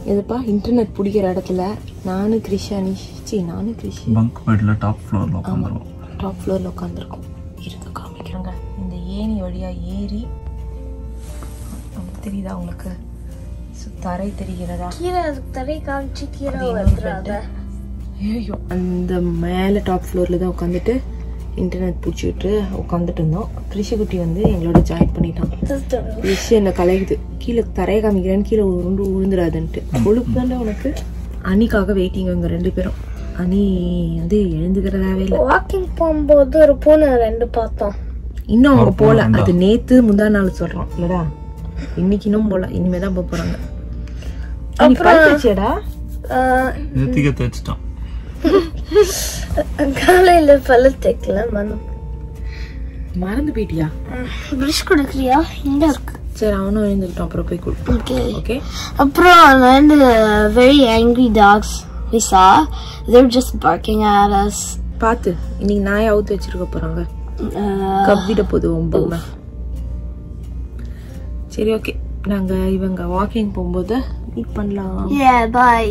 இதுப்பா internet பிடிக்கிற இடத்துல நானும் கிரிஷானி சி நானும் கிரிஷ் பங்க் பெட்ல டாப் ஃப்ளோர்ல உட்காந்துருவோம் டாப் ஃப்ளோரில் உட்காந்துருக்கோம் இருங்க காமிக்கிறாங்க இந்த ஏணி வழியாக ஏறி உங்களுக்கு தெரியுதா உங்களுக்கு So, தரை தெரிகிறதா கீழே அதுக்கு தரை காமிச்சு கீழே அது இன்னொரு வந்துடாத ஐயோ அந்த மேலே டாப் ஃப்ளோரில் தான் உட்காந்துட்டு இன்டர்நெட் பிடிச்சிட்டு உட்காந்துட்டு இருந்தோம் கிருஷிக்குட்டி வந்து எங்களோட ஜாயின் பண்ணிட்டான் கிருஷி என்ன கலையுது கீழே தரையை காமிக்கிறேன்னு கீழே உருண்டு விழுந்துடாதுன்ட்டு கொழுப்பு தாண்டா உனக்கு அணிக்காக வெயிட்டிங் அவங்க ரெண்டு பேரும் அணி வந்து எழுந்துக்கிறதாவே இல்லை வாக்கிங் போகும்போது ஒரு பூனை ரெண்டு பார்த்தோம் இன்னும் அவங்க போல அது நேத்து முந்தா நாள் சொல்றோம் இல்லடா இன்னைக்கு இன்னும் போல இனிமே தான் போக போறாங்க நீ பல் தேய்ச்சியாடா ஆஹ், நேத்திக்க தேய்ச்சிட்டான் காலையில பல்ல தைக்கல மனம் மறந்து போயிட்டியா ப்ரஷ் கொடுக்குறியா இங்க இருக்கு சரி அவனும் எழுந்துக்கிட்டோம் அப்புறம் போய் கொடு ஓகே ஓகே அப்புறம் அங்க வந்து very angry dogs we saw they were just barking at us பார்த்து இன்னைக்கு நாயை அவுத்து வச்சிருக்க போறாங்க uh, கவ்விட போது ஒம்பதுமே சரி ஓகே நாங்க இவங்க வாக்கிங் போகும்போது மீட் பண்ணலாம் yeah bye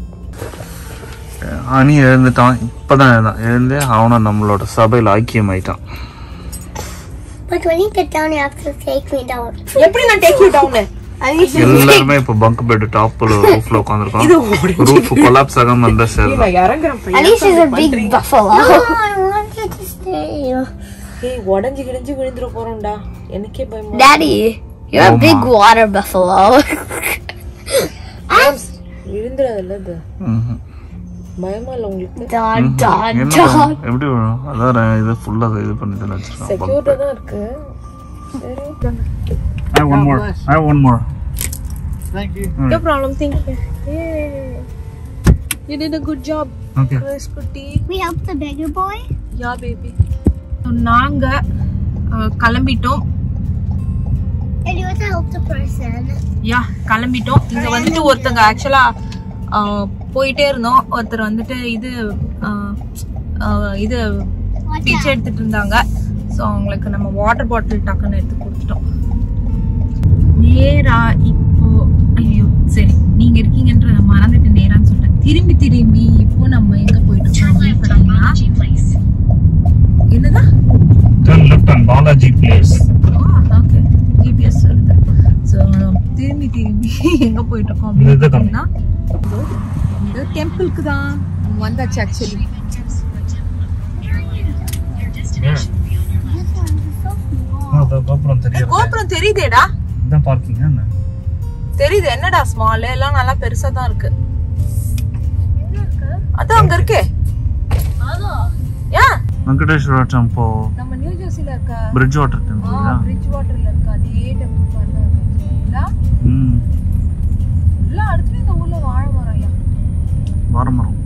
அணி எழுந்துட்டான் இப்பதான் எழுந்தான் எழுந்து அவனும் நம்மளோட சபையில ஐக்கியம் ஆயிட்டான் but when you get down you have to take me down எப்படி நான் டேக் யூ டவுன் எல்லாருமே இப்ப பங்க் பெட் டாப்ல ரூஃப்ல உட்காந்துருக்கோம் ரூஃப் கொலாப்ஸ் ஆகாம இருந்தா சரி இறங்குறேன் at least it's a big buffalo I wanted to stay ஏய் உடஞ்சு கிடஞ்சு விழுந்துட போறோம்டா எனக்கே பயமா daddy you're a big water buffalo விழுந்துடாதுல்ல இது ம்ஹும். பயமா இல்ல உங்களுக்கு dot dot என்ன dot பண்ணும்? எப்படி விழும்? அதான் இது ஃபுல்லா இது பண்ணி தானே வச்சிருக்கான் bunk செக்யூர்டா bed. தான் இருக்கு சரி I have one more. I have one more. No problem. Thank you. Yay. You did a good job, Okay. Chris Kutti. we helped the beggar boy Yeah, baby. நாங்க அஹ், கிளம்பிட்டோம் and you want to help the person யா கிளம்பிட்டோம் இங்க வந்துட்டு ஒருத்தங்க ஆக்சுவலா போயிட்டே இருந்தோம் ஒருத்தர் வந்துட்டு இது அஹ், அஹ், இது பிச்சை எடுத்துட்டு இருந்தாங்க ஸோ அவங்களுக்கு நம்ம வாட்டர் பாட்டில் டக்குன்னு எடுத்து கொடுத்துட்டோம் நேரா இப்போ ஐயோ சரி நீங்க இருக்கீங்கன்ற நான் மறந்துட்டு நேரான்னு சொல்லிட்டேன் திரும்பி திரும்பி இப்போ நம்ம எங்க போயிட்டு இருக்கோம் அப்படின்னு பாத்தீங்கன்னா என்னதா Turn left on Balaji Place. Okay GPS சொல்லுது ஸோ திரும்பி திரும்பி எங்க போயிட்டு இருக்கோம் அப்படின்னு இதுதான் பார்த்தீங்கன்னா இதோ இந்த டெம்பிளுக்கு தான் நம்ம வந்தாச்சு ஆக்சுவலி கோபுரம் தெரியாது கோபுரம் தெரியுதேடா இதான் பார்க்கிங் என்ன தெரியுது என்னடா ஸ்மால் எல்லாம் நல்லா பெருசா தான் இருக்கு அதான் அங்க இருக்கே ஏன் வெங்கடேஸ்வர டெம்போ நம்ம நியூ ஜெர்சில இருக்க பிரிட்ஜ் வாட்டர் டெம்பிள் பிரிட்ஜ் வாட்டர்ல இருக்க அதே டெம்பிள் மாதிரி தான் இருக்கு ம் எல்லாம் அடுத்து இந்த ஊர்ல வாழ மரம் ஐயா வாரமரம்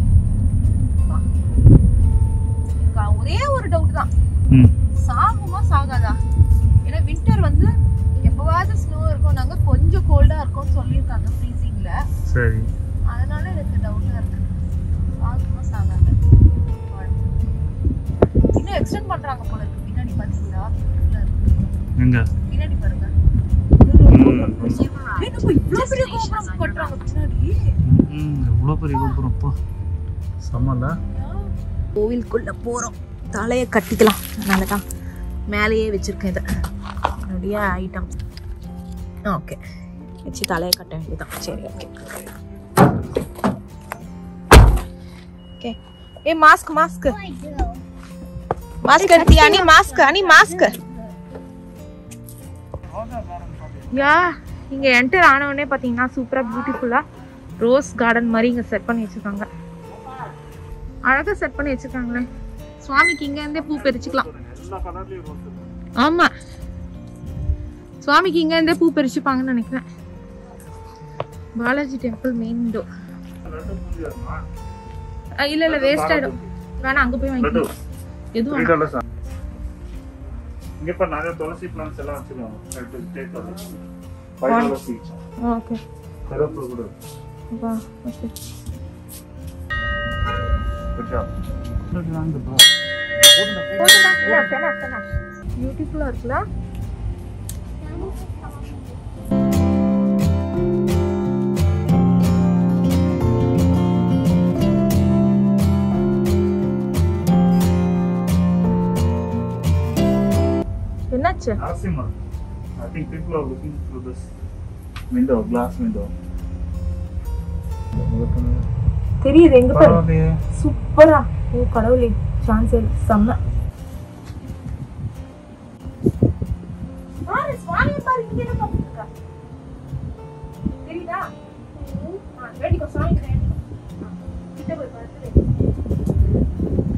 எனக்கு ஒரே ஒரு டவுட் தான் ம் சாகுமா சாகாதா ஏன்னா வின்டர் வந்து எப்பவாவது ஸ்னோ இருக்கும் நாங்க கொஞ்சம் கோல்டா இருக்கும்னு சொல்லியிருக்காங்க ஃப்ரீசிங்ல சரி அதனால எனக்கு டவுட்டா இருக்கு சாகுமா சாகாத இன்னும் எக்ஸ்டெண்ட் பண்றாங்க போல இருக்கு பின்னாடி பாத்தீங்களா உள்ள இருக்கு. எங்க பின்னாடி பாருங்க ம் என்னப்பா இவ்ளோ பெரிய கோபுரம் கட்டுறாங்க பின்னாடி ம் எவ்வளோ பெரிய கோபுரம் அப்பா செம்மல கோவிலுக்குள்ள போறோம் தலையை கட்டிக்கலாம் அதனால தான் மேலேயே வச்சிருக்கேன் இதை என்னுடைய ஐட்டம் ஓகே வச்சு தலையை கட்ட வேண்டியதான் சரி ஓகே ஓகே ஏ மாஸ்க் மாஸ்க் மாஸ்க் எடுத்தியா அனி மாஸ்க் அனி மாஸ்க் யா இங்க என்டர் ஆன உடனே பாத்தீங்கன்னா சூப்பரா பியூட்டிஃபுல்லா ரோஸ் கார்டன் மாதிரி இங்க செட் பண்ணி வச்சிருக்காங்க அழகா செட் பண்ணி வச்சிருக்காங்களே சுவாமிக்கு இங்க இருந்தே பூ பறிச்சுக்கலாம் ஆமா சுவாமிக்கு இங்க இருந்தே பூ பறிச்சுப்பாங்கன்னு நினைக்கிறேன் பாலாஜி டெம்பிள் மெயின் டோர் இல்ல இல்ல வேஸ்ட் ஆயிடும் வேணாம் அங்க போய் வாங்கிக்கலாம் எதுவும் வேணாம். இங்க இப்ப நிறைய துளசி பிளான்ஸ் எல்லாம் வச்சிருக்காங்க ஃபைவ் டாலர்ஸ் ஈச் ஓகே கருவேப்பிலை கூட அப்பா ஓகே பியூட்டிஃபுல்லா இருக்குல்ல இருந்துச்சு Narasimha. I think people are looking through this window, glass window. தெரியுது எங்க பாரு பரவாயில்லையே. சூப்பரா ஓ கடவுளே சான்ஸ் செம்ம பாரு சுவாமியை பாரு இங்க என்ன பார்த்துட்டு இருக்கா தெரியுதா ஆ, வேண்டிக்கோ சாமி கிட்ட வேண்டிக்கோ. ஆ, கிட்ட போய் பார்த்து வேண்டிக்கோ.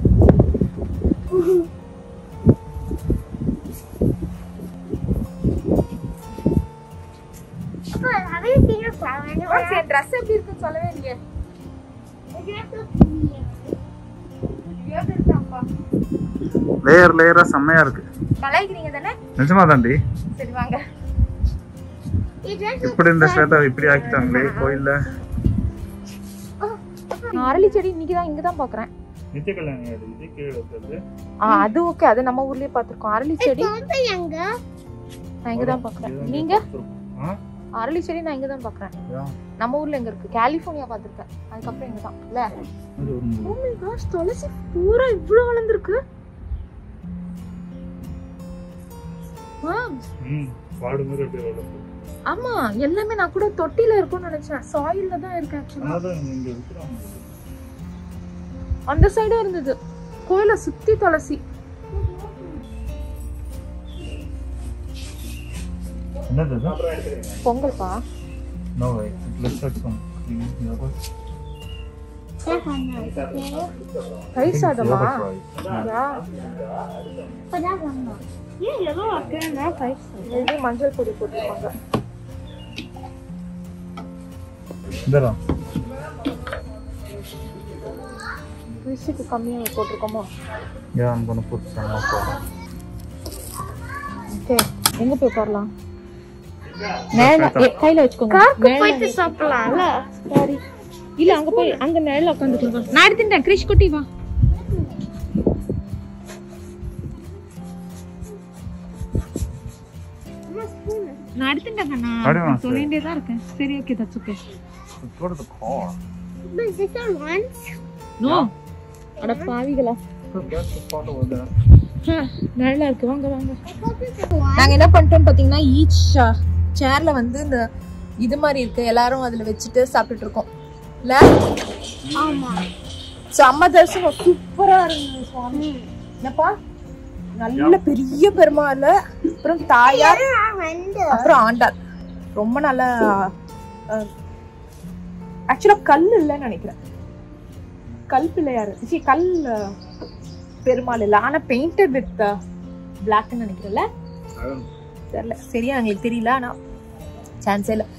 Have you seen your flower anywhere? Max, என் ட்ரெஸ் எப்படி இருக்குன்னு சொல்லவே இல்லையே இருக்காப்பா லேயர் லேயரா செம்மையா இருக்கு கலாய்க்கிறீங்க தானே நிஜமா தாண்டி சரி வாங்க You just இப்படி இந்த ஸ்வேதா இப்படி ஆக்கிட்டாங்களே கோயில்ல நான் அரளி செடி இன்னைக்கு தான் இங்க தான் பாக்குறேன் நித்திய கல்யாணி அது இது கீழே இருக்கிறது ஆ அது ஓகே அது நம்ம ஊர்லயே பாத்திருக்கோம் அரளி செடி something younger. நான் இங்க தான் பாக்குறேன் இதுதான் நீங்க பார்த்திருக்கோம். ஆ? அரளி செடி நான் இங்க தான் பாக்குறேன் யா. நம்ம ஊர்ல எங்க இருக்கு கலிபோர்னியா பாத்திருக்கேன் அதுக்கப்புறம் இங்க தான் இல்ல அது ஒரு மூணு. ஓ மை காஷ் துளசி பூரா இவ்ளோ வளர்ந்துருக்கு ம், பாடு மாதிரி அப்படியே வளர்ந்து. ஆமா எல்லாமே நான் கூட தொட்டில இருக்கும்னு நினைச்சேன் சாயில்ல தான் இருக்கு ஆக்சுவலா அதனாலதான் இங்க இங்க விக்கிறாங்க. அந்த சைடும் இருந்தது கோயில சுத்தி துளசி என்னது இது? பொங்கல்பா No way. It looks like some green yogurt. தயிர் சாதமா Yogurt rice. Yeah But that's not. Yeah, you're not doing that place. இது மஞ்சள் பொடி போட்டிருப்பாங்க இந்தடா. ரிசிக்கு கம்மியா போட்டிருக்கோமோ Yeah, I'm gonna put some more salt. Okay எங்க போய் உட்காரலாம் நேரா ஏ- கையில வச்சுக்கோங்க போயிட்டு சாப்பிடலாம்ல சாரி இல்ல அங்க போய் அங்க நிழல்ல உட்காந்துக்கோங்க நான் எடுத்துட்டேன் கிரிஷ் குட்டி வா நான் எடுத்துட்டேன் கண்ணா அப்படியே வா, நான் சொல்லிட்டே தான் இருக்கேன் சரி okay that's okay Let's go to the car. But is this our lunch? No அட பாவிகளா Look, that's the spot over there. ஆ, நிழலா இருக்கு வாங்க வாங்க I thought this was lunch. நாங்க என்ன பண்ணிட்டோம் பாத்தீங்கன்னா ஈச் சேர்ல வந்து இந்த இது மாதிரி இருக்கு எல்லாரும் அதுல வச்சுட்டு சாப்பிட்டுட்டு இருக்கோம் இல்ல ஆமா செம்ம தரிசனம் சூப்பரா இருந்தது சுவாமி என்னப்பா நல்ல பெரிய பெருமாள் அப்புறம் தாயார் ரெண்டு அப்புறம் ஆண்டாள் ரொம்ப நல்ல ஆக்சுவலா கல் இல்லைன்னு நினைக்கிறேன் கல் பிள்ளையார் சி கல் அஹ், பெருமாள் இல்லை ஆனா பெயிண்டட் வித் பிளாக்னு நினைக்கிறேன்ல I don't know. தெரியல சரியா எங்களுக்கு தெரியல ஆனா சான்ஸே இல்ல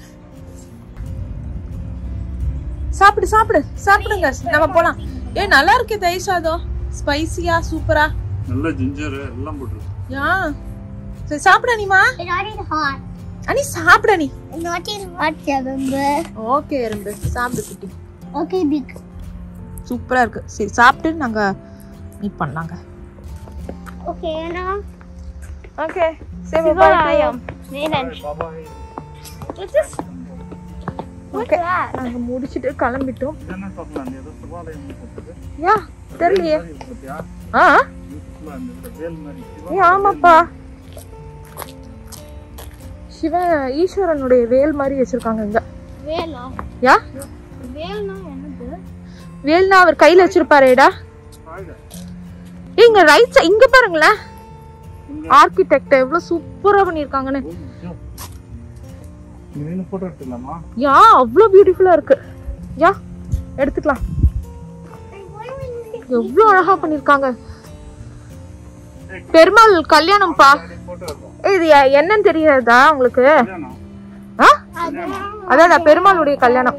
சாப்பிடு சாப்பிடு சாப்பிடுங்க நம்ம போலாம் ஏ நல்லா இருக்கு தயிர் சாதம் ஸ்பைசியா சூப்பரா நல்ல ஜிஞ்சர் எல்லாம் போட்டுருக்கு யா சரி சாப்பிட நீமா It's already hot. அனி சாப்பிட நீ It's not even hot, remember? Okay எறும்பு சாப்பிடு குட்டி Okay, big. சூப்பரா இருக்கு சரி சாப்பிட்டு நாங்க மீட் பண்ணலாங்க Okay, now. ஓகே சரி Sivalayam. lunch. பாபாய் What's this? What's Okay. that? நாங்க முடிச்சிட்டு கிளம்பிட்டோம் இது என்ன சாப்பிடலாம் நீ ஏதோ சிவாலயம் போட்டுருக்கு யா தெரியலையே வேல் மாதிரி இருக்கு பாத்தியா? ஆ Beautiful ஆ இருந்தது. வேல் மாதிரி. ஏ ஆமாப்பா சிவ ஈஸ்வரனுடைய வேல் மாதிரி வச்சிருக்காங்க இங்க வேலா யா வேல்னா என்னது வேல்னா அவர் கையில வச்சிருப்பாரேடா ஆயிடு. இங்க ரைட் இங்க பாருங்களேன் ஆர்கிடெக்ட் எவ்வளவு சூப்பரா பண்ணிருக்காங்கன்னு ஓ, ஐயோ. இங்க நின்னு photo எடுத்துக்கலாமா? யா அவ்வளவு பியூட்டிஃபுல்லா இருக்கு யா எடுத்துக்கலாம் எவ்வளவு அழகா பண்ணிருக்காங்க பெருமாள் கல்யாணம்ப்பா அப்படியே photo எடுப்போம். ஏய், இது எ- என்னன்னு தெரியாதா உங்களுக்கு கல்யாணம். ஆ அதான் பெருமாளுடைய கல்யாணம்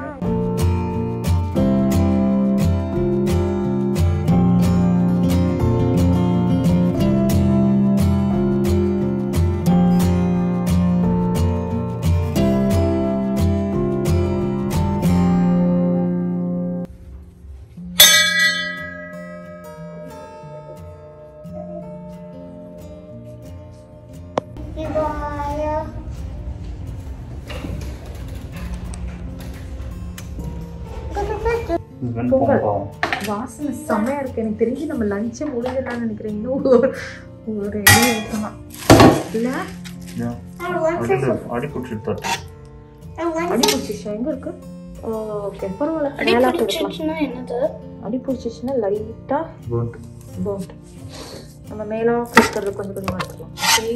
இது வெண்பொங்கல் பாவம். வாசனை செம்மையா இருக்கு எனக்கு தெரிஞ்சு நம்ம லஞ்சை முடிஞ்சிடலாம்னு நினைக்கிறேன் இன்னும் ஒரு ஒரு இது இருக்கலாம் இல்ல அடி அடி பிடிச்சிட்டு அடி பிடிச்சிச்சா எங்க இருக்கு ஓகே பரவாயில்ல அடி மேல போட்டுக்கலாம். பிடிச்சிச்சுன்னா என்னது அடி பிடிச்சிச்சுன்னா லைட்டா போட்டு பவுண்ட் நம்ம மேல இருக்கிறது கொஞ்சம் கொஞ்சமா எடுத்துக்கலாம் ஓகே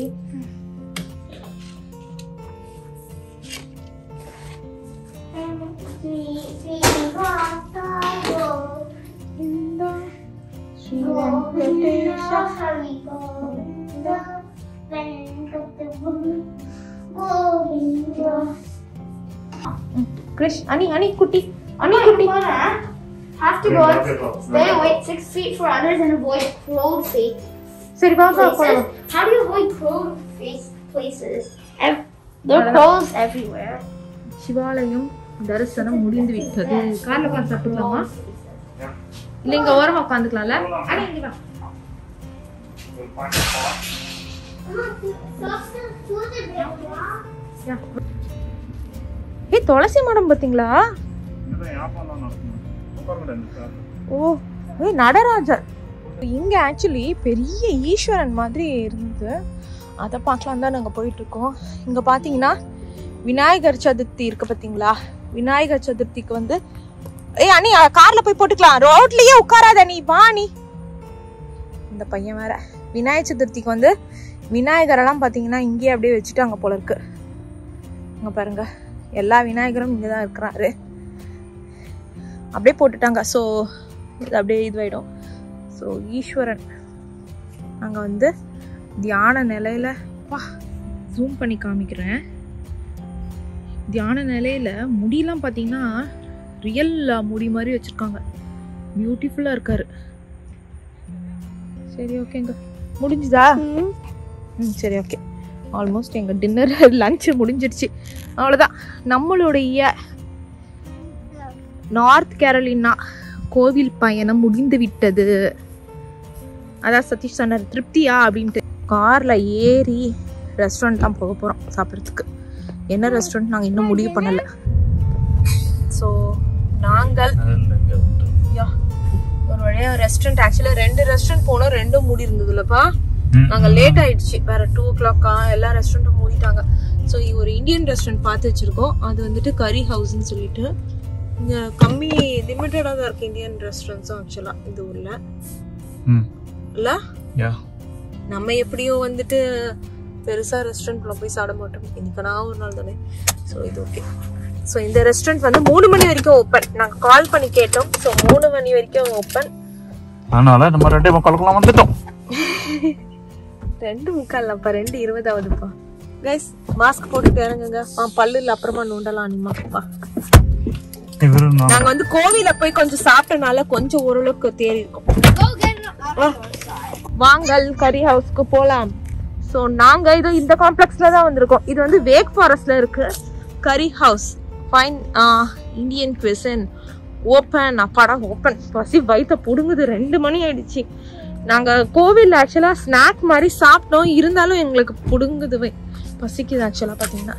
இந்த ஸ்ரீ வெங்கடேஷா கிருஷ் அனி அனி குட்டி அனி குட்டி Have to go stay away six feet for others and avoid crowed feet. சரி வா வா places. போலாம் How do you avoid crowed face places? Ev- there are crows everywhere. சிவாலயம் தரிசனம் முடிந்து விட்டது கார்ல உட்காந்து சாப்பிட்டுக்கலாமா இல்ல இங்க ஓரமா உட்காந்துக்கலாம்ல அனி இங்க வா ஏய் துளசி மடம் பாத்தீங்களா இதுதான் வியாபாரம் நடக்கணும் உட்கார முடியாது சார் ஓ ஏய் நடராஜர் இங்க ஆக்சுவலி பெரிய ஈஸ்வரன் மாதிரி இருந்தது அதை பார்க்கலாம் தான் நாங்கள் போயிட்டு இருக்கோம் இங்க பாத்தீங்கன்னா விநாயகர் சதுர்த்தி இருக்கு பாத்தீங்களா விநாயகர் சதுர்த்திக்கு வந்து ஏய் அண்ணி அஹ், கார்ல போய் போட்டுக்கலாம் ரோட்லயே உட்காராத நீ வா நீ இந்த பையன் வேற விநாயகர் சதுர்த்திக்கு வந்து விநாயகரெல்லாம் பாத்தீங்கன்னா இங்கேயே அப்படியே வச்சுட்டாங்க போல இருக்கு இங்க பாருங்க எல்லா விநாயகரும் இங்கே தான் இருக்கிறாரு அப்படியே போட்டுட்டாங்க ஸோ இது அப்படியே இதுவாயிடும் ஸோ ஈஸ்வரன் அங்கே வந்து தியான நிலையில வா ஜூம் பண்ணி காமிக்கிறேன் தியான நிலையில முடியெல்லாம் பார்த்தீங்கன்னா ரியல் முடி மாதிரி வச்சிருக்காங்க பியூட்டிஃபுல்லாக இருக்காரு சரி ஓகேங்க முடிஞ்சுதா ம் சரி ஓகே ஆல்மோஸ்ட் எங்கள் டின்னர் லஞ்சு முடிஞ்சிடுச்சு அவ்வளோதான் நம்மளுடைய நார்த் கேரளினா கோவில் பயணம் முடிந்து விட்டது அதான் சதீஷ் சொன்னார் திருப்தியா அப்படின்ட்டு காரில் ஏறி ரெஸ்டாரண்ட்லாம் போக போகிறோம் சாப்பிட்றதுக்கு என்ன ரெஸ்டாரண்ட் நாங்கள் இன்னும் முடிவு பண்ணலை ஸோ நாங்கள் யா ஒரு வழியாக ரெஸ்டாரண்ட் ஆக்சுவலாக ரெண்டு ரெஸ்டாரண்ட் போனோம் ரெண்டும் மூடி இருந்ததுலப்பா நாங்கள் லேட் ஆயிடுச்சு வேற டூ ஓ கிளாக்கா எல்லா ரெஸ்டாரண்ட்டும் மூடிட்டாங்க ஸோ ஒரு இந்தியன் ரெஸ்டாரண்ட் பார்த்து வச்சிருக்கோம் அது வந்துட்டு கறி ஹவுஸ்னு சொல்லிட்டு இங்கே கம்மி லிமிட்டடாக தான் இருக்கு இந்தியன் ரெஸ்டாரண்ட்ஸும் ஆக்சுவலாக இந்த ஊரில் ம் இல்லை யா நம்ம எப்படியோ வந்துட்டு பெருசாக ரெஸ்டாரண்ட்ல போய் சாப்பிட மாட்டோம் இன்னைக்கு ஒரு நாள் தானே ஸோ இது ஓகே ஸோ இந்த ரெஸ்டாரண்ட் வந்து மூணு மணி வரைக்கும் ஓப்பன் நாங்கள் கால் பண்ணி கேட்டோம் ஸோ மூணு மணி வரைக்கும் ஓப்பன் அதனால நம்ம ரெண்டே முக்காலுக்குலாம் வந்துட்டோம் ரெண்டு முக்கால்லப்பா ரெண்டு இருபதாவதுப்பா கைஸ் மாஸ்க் போட்டுட்டு இறங்குங்க ஆ பல்லுல அப்புறமா நோண்டலாம் அனிமாப்பா இவரு நான் நாங்க வந்து கோவில போய் கொஞ்சம் சாப்பிட்டனால கொஞ்சம் ஓரளவுக்கு தேறி இருக்கோம் Go get it. வா. வாங்கல் கறி ஹவுஸ்க்கு போலாம் ஸோ நாங்க இது இந்த காம்ப்ளெக்ஸ்ல தான் வந்திருக்கோம் இது வந்து வேக் ஃபாரஸ்ட்ல இருக்கு curry house fine Indian cuisine open அப்பாடா ஓப்பன் பசி வயித்த புடுங்குது ரெண்டு மணி ஆயிடுச்சு நாங்க கோவில்ல ஆக்சுவலா ஸ்நாக் மாதிரி சாப்பிட்டோம் இருந்தாலும் எங்களுக்கு புடுங்குது வை- பசிக்குது ஆக்சுவலா பாத்தீங்கன்னா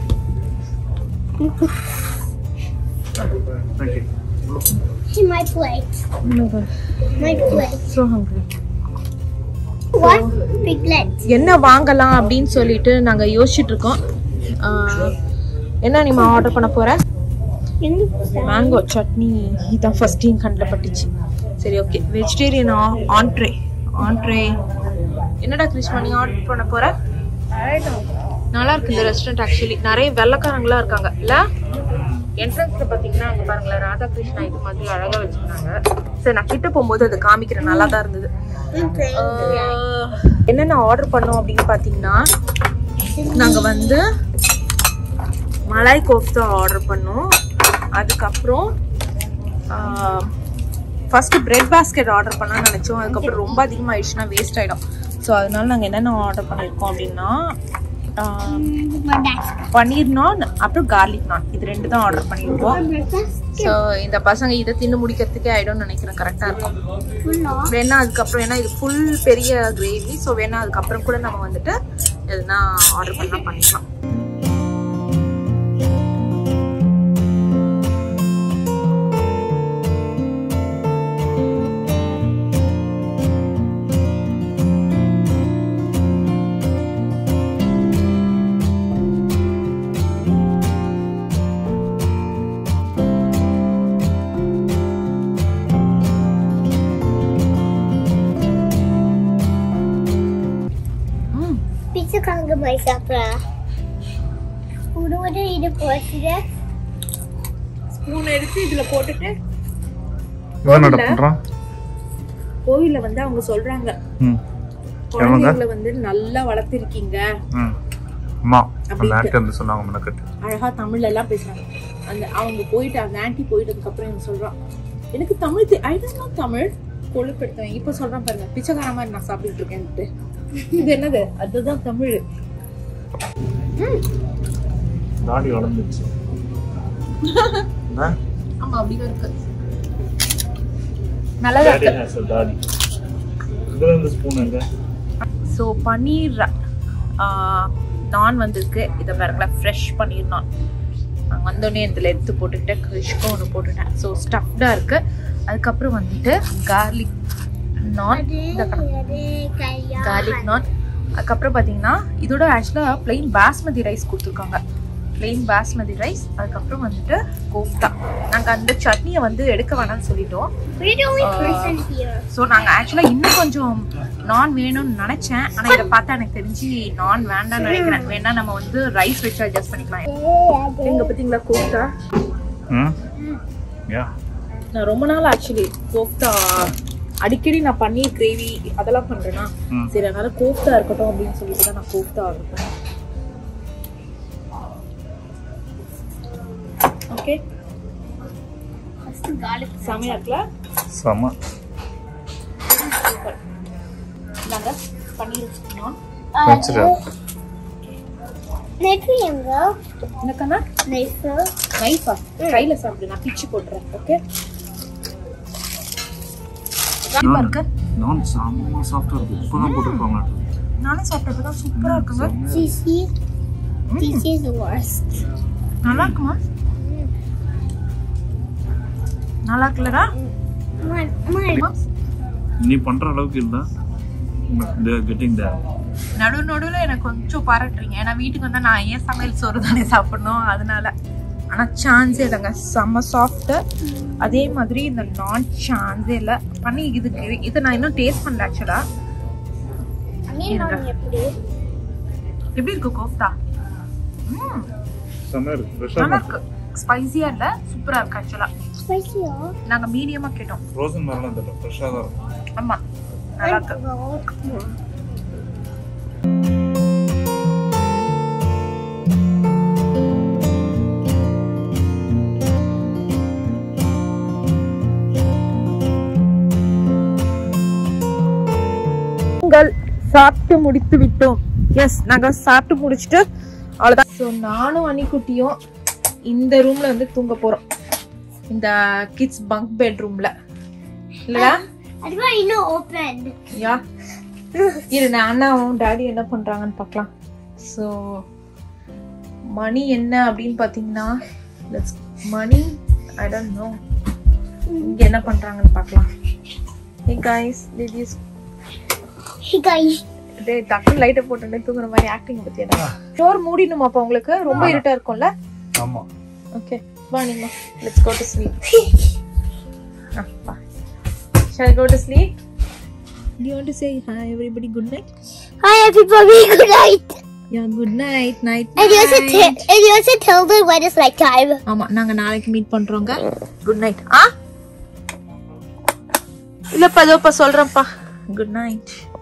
thank you In my plate. My plate. So hungry. What? Piglet. என்ன வாங்கலாம் அப்படின்னு சொல்லிட்டு நாங்க யோசிச்சுட்டு இருக்கோம் ஆஹ், என்ன நீமா ஆர்டர் பண்ண போற மேங்கோ சட்னி இதான் ஃபர்ஸ்ட் என் கண்ணில் பட்டுச்சு சரி ஓகே வெஜிடேரியன் ஆண்ட்ரே ஆண்ட்ரே என்னடா கிருஷ்ணா நீ ஆர்டர் பண்ண போற நல்லா இருக்கு இந்த ரெஸ்டாரண்ட் ஆக்சுவலி நிறைய வெள்ளைக்காரங்களா இருக்காங்க இல்ல என்ட்ரன்ஸ்ல பாத்தீங்கன்னா அங்க பாருங்களேன் ராதாகிருஷ்ணா இது மாதிரி அழகா வச்சிருக்காங்க சரி நான் கிட்ட போகும்போது அது காமிக்கிறேன் நல்லா தான் இருந்தது ஆஹ், என்னென்ன ஆர்டர் பண்ணோம் அப்படின்னு பாத்தீங்கன்னா நாங்க வந்து மலாய் கோஃப்தா ஆர்டர் பண்ணோம் அதுக்கப்புறம் ஃபர்ஸ்ட் பிரெட் பாஸ்கெட் ஆர்டர் பண்ணலாம்னு நினைச்சோம் அதுக்கப்புறம் ரொம்ப அதிகமாகிடுச்சுன்னா வேஸ்ட் ஆயிடும் ஸோ அதனால நாங்கள் என்னென்ன ஆர்டர் பண்ணியிருக்கோம் அப்படின்னா ஆஹ், பன்னீர் நான் அப்புறம் கார்லிக் நான் இது ரெண்டு தான் ஆர்டர் பண்ணியிருக்கோம் ஸோ இந்த பசங்க இதை தின்னு முடிக்கிறதுக்கே ஆயிடும்னு நினைக்கிறேன் கரெக்டாக இருக்கும் வேணா அதுக்கப்புறம் ஏன்னா இது ஃபுல் பெரிய கிரேவி ஸோ வேணா அதுக்கப்புறம் கூட நம்ம வந்துட்டு எதுனா ஆர்டர் பண்ணா பண்ணிக்கலாம் my supper. Udah udah ini போச்சுடா. ஸ்பூன் எடுத்து இதுல போட்டுட்டு இவன் என்னடா பண்றான் கோவில்ல வந்து அவங்க சொல்றாங்க ம் குழந்தைகளை வந்து நல்லா வளர்த்திருக்கீங்க ம் அம்மா அந்த ஆண்டி வந்து சொன்னாங்க முன்னக்கட்டு அழகா தமிழ்ல எல்லாம் பேசுறாங்க அந்த அவங்க போயிட்டு அந்த ஆன்ட்டி போயிட்டதுக்கு அப்புறம் எனக்கு சொல்றான் எனக்கு தமிழ் ஐ டோன்ட் தமிழ் கொழுப்படுத்தவன் இப்ப சொல்றான் பாருங்க பிச்சைக்கார மாதிரி நான் சாப்பிட்டுட்டு இருக்கேன்ட்டு இது என்னது அதுதான் தமிழ் தாடி வளர்ந்துச்சு ஆமா அப்படிதான் இருக்கு நல்லதா டாடி இருக்கு ஹேஸ் அ தாடி இதுல இந்த ஸ்பூன் எங்க ஸோ பன்னீர் நான் வந்திருக்கு இதை பாருங்களேன் ஃப்ரெஷ் பன்னீர் நான் நாங்கள் வந்தோடனே இதில் எடுத்து போட்டுக்கிட்டேன் கிறிஷ்க்கும் ஒன்று போட்டுட்டேன் ஸோ ஸ்டஃப்டாக இருக்குது அதுக்கப்புறம் வந்துட்டு கார்லிக் நான் கார்லிக் நான் அதுக்கப்புறம் பார்த்தீங்கன்னா இதோட ஆக்சுவலாக plain பாஸ்மதி ரைஸ் கொடுத்துருக்காங்க plain பாஸ்மதி ரைஸ் அதுக்கப்புறம் வந்துட்டு கோஃப்தா நாங்கள் அந்த சட்னியை வந்து எடுக்க வேணாம்னு சொல்லிட்டோம் We're the only person here. So நாங்கள் ஆக்சுவலாக இன்னும் கொஞ்சம் நான் வேணும்னு நினச்சேன் ஆனால் இதை பார்த்தா எனக்கு தெரிஞ்சு நான் வேண்டாம்னு நினைக்கிறேன் வேணா நம்ம வந்து ரைஸ் வச்சு அட்ஜஸ்ட் பண்ணிக்கலாம் எங்க பார்த்தீங்களா கோஃப்தா ம் யா நான் ரொம்ப நாள் ஆக்சுவலி கோஃப்தா அடிக்கடி நான் பன்னீர் கிரேவி அதெல்லாம் பண்றேன்னா ம். சரி அதனால கோஃப்தா இருக்கட்டும் அப்படின்னு சொல்லிட்டு தான் நான் கோஃப்தா ஆர்டர் பண்ணேன் ஓகே செமையா இருக்குல்ல செம சூப்பர் நாங்க பன்னீர் வச்சுக்கணும் வச்சிரு Next எங்க என்னக்கண்ணா நைஃப் நைஃபா கையில சாப்பிடு நான் பிச்சு போட்டுறேன் ஓகே நல்லா இருக்கு நான் செம்ம சாஃப்டா இருக்கு இப்பதான் போட்டுருப்பாங்க நானே சாப்பிட்டது தான் சூப்பரா இருக்குங்க சிசி This is the worst. நல்லா இருக்குமா நல்லா இருக்குல்லடா Man, man. நீ பண்ற அளவுக்கு இல்ல இந்த கெட்டிங் த நடு நடுவுல எனக்கு கொஞ்சம் பாராட்டுறீங்க ஏன்னா வீட்டுக்கு வந்தா நான் ஏன் சமையல் சோறு தானே சாப்பிடணும் அதனால ஆனா சான்ஸே இல்லைங்க செம்ம சாஃப்ட் அதே மாதிரி இந்த நான் சான்ஸே இல்லை பண்ணி இதுக்கு இதை நான் இன்னும் டேஸ்ட் பண்ணல ஆக்சுவலா அங்கேயும் நான் எப்படி எப்படி இருக்கு கோஃப்தா ம் செம்ம இருக்கு ஃப்ரெஷ்ஷா நல்லா இருக்கு ஸ்பைசியா இல்ல சூப்பரா இருக்கு ஆக்சுவலா ஸ்பைசியா நாங்க மீடியமா கேட்டோம் ஃப்ரோசன் மாதிரிலாம் தெரியல ஃப்ரெஷ்ஷாக தான் இருக்கும் ஆமா நல்லா இருக்கு நாங்கள் சாப்பிட்டு முடித்து விட்டோம் எஸ் நாங்க சாப்பிட்டு முடிச்சுட்டு அவ்வளவுதான் ஸோ நானும் அன்னிக்குட்டியும் இந்த ரூம்ல வந்து தூங்க போறோம் இந்த கிட்ஸ் பங்க் பெட்ரூம்ல இல்லடா அதுவா இன்னும் ஓப்பன் யா இரு நான் அண்ணாவும் டாடி என்ன பண்றாங்கன்னு பார்க்கலாம் ஸோ மணி என்ன அப்படின்னு பார்த்தீங்கன்னா மணி ஐ டோன்ட் நோ இங்க என்ன பண்றாங்கன்னு பார்க்கலாம் hey guys this Hey guys, டேய் டக்குனு லைட்டை போட்டுட்டு தூங்குற மாதிரி ஆக்டிங் பத்தியா டோர் மூடினுமா அப்ப உங்களுக்கு ரொம்ப இருட்டா இருக்கும்ல ஆமா ஓகே வா நீங்க லெட்ஸ் கோ டு ஸ்லீப் வா shall go to sleep Do you want to say hi everybody good night? hi everybody, good night. Yeah, good night, night. And you also night. te- and you also tell them when it's like time. ஆமா நாங்க நாளைக்கு meet பண்றோங்க good night ஆ இல்லப்பா இதோப்பா சொல்றேன்ப்பா good night